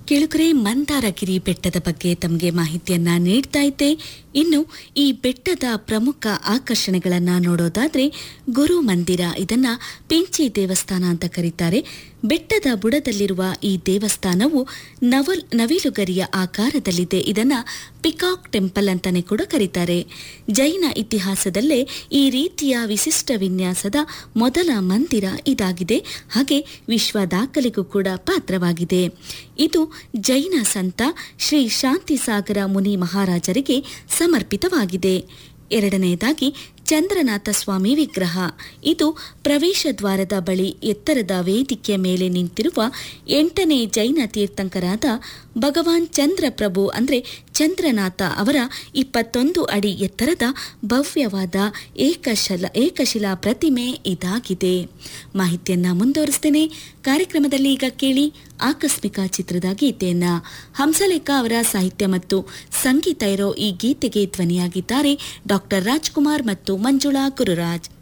ಕೆಳಗರೆ ಮಂದಾರಗಿರಿ ಬೆಟ್ಟದ ಬಗ್ಗೆ ತಮಗೆ ಮಾಹಿತಿಯನ್ನ ನೀಡ್ತಾ ಇದ್ದೆ ಇನ್ನು ಈ ಬೆಟ್ಟದ ಪ್ರಮುಖ ಆಕರ್ಷಣೆಗಳನ್ನ ನೋಡೋದಾದ್ರೆ ಗುರು ಮಂದಿರ ಇದನ್ನ ಪಿಂಚಿ ದೇವಸ್ಥಾನ ಅಂತ ಕರೀತಾರೆ ಬೆಟ್ಟದ ಬುಡದಲ್ಲಿರುವ ಈ ದೇವಸ್ಥಾನವು ನವಲ್ ನವಿಲುಗರಿಯ ಆಕಾರದಲ್ಲಿದೆ ಇದನ್ನ ಪಿಕಾಕ್ ಟೆಂಪಲ್ ಅಂತಾನೆ ಕೂಡ ಕರೀತಾರೆ ಜೈನ ಇತಿಹಾಸದಲ್ಲೇ ಈ ರೀತಿಯ ವಿಶಿಷ್ಟ ವಿನ್ಯಾಸದ ಮೊದಲ ಮಂದಿರ ಇದಾಗಿದೆ ಹಾಗೆ ವಿಶ್ವ ದಾಖಲೆಗೂ ಕೂಡ ಪಾತ್ರವಾಗಿದೆ ಇದು ಜೈನ ಸಂತ ಶ್ರೀ ಶಾಂತಿಸಾಗರ ಮುನಿ ಮಹಾರಾಜರಿಗೆ ಸಮರ್ಪಿತವಾಗಿದೆ ಎರಡನೆಯದಾಗಿ ಚಂದ್ರನಾಥ ಸ್ವಾಮಿ ವಿಗ್ರಹ ಇದು ಪ್ರವೇಶ ದ್ವಾರದ ಬಳಿ ಎತ್ತರದ ವೇದಿಕೆಯ ಮೇಲೆ ನಿಂತಿರುವ ಎಂಟನೇ ಜೈನ ತೀರ್ಥಂಕರಾದ ಭಗವಾನ್ ಚಂದ್ರಪ್ರಭು ಅಂದ್ರೆ ಚಂದ್ರನಾಥ ಅವರ ಇಪ್ಪತ್ತೊಂದು ಅಡಿ ಎತ್ತರದ ಭವ್ಯವಾದ ಏಕಶಲ ಏಕಶಿಲಾ ಪ್ರತಿಮೆ ಇದಾಗಿದೆ ಮಾಹಿತಿಯನ್ನ ಮುಂದುವರಿಸ್ತೇನೆ ಕಾರ್ಯಕ್ರಮದಲ್ಲಿ ಈಗ ಕೇಳಿ ಆಕಸ್ಮಿಕ ಚಿತ್ರದ ಗೀತೆಯನ್ನ ಹಂಸಲೇಖ ಅವರ ಸಾಹಿತ್ಯ ಮತ್ತು ಸಂಗೀತ ಇರೋ ಈ ಗೀತೆಗೆ ಧ್ವನಿಯಾಗಿದ್ದಾರೆ ಡಾಕ್ಟರ್ ರಾಜ್ಕುಮಾರ್ ಮತ್ತು ಮಂಜುಳಾ ಗುರುರಾಜ್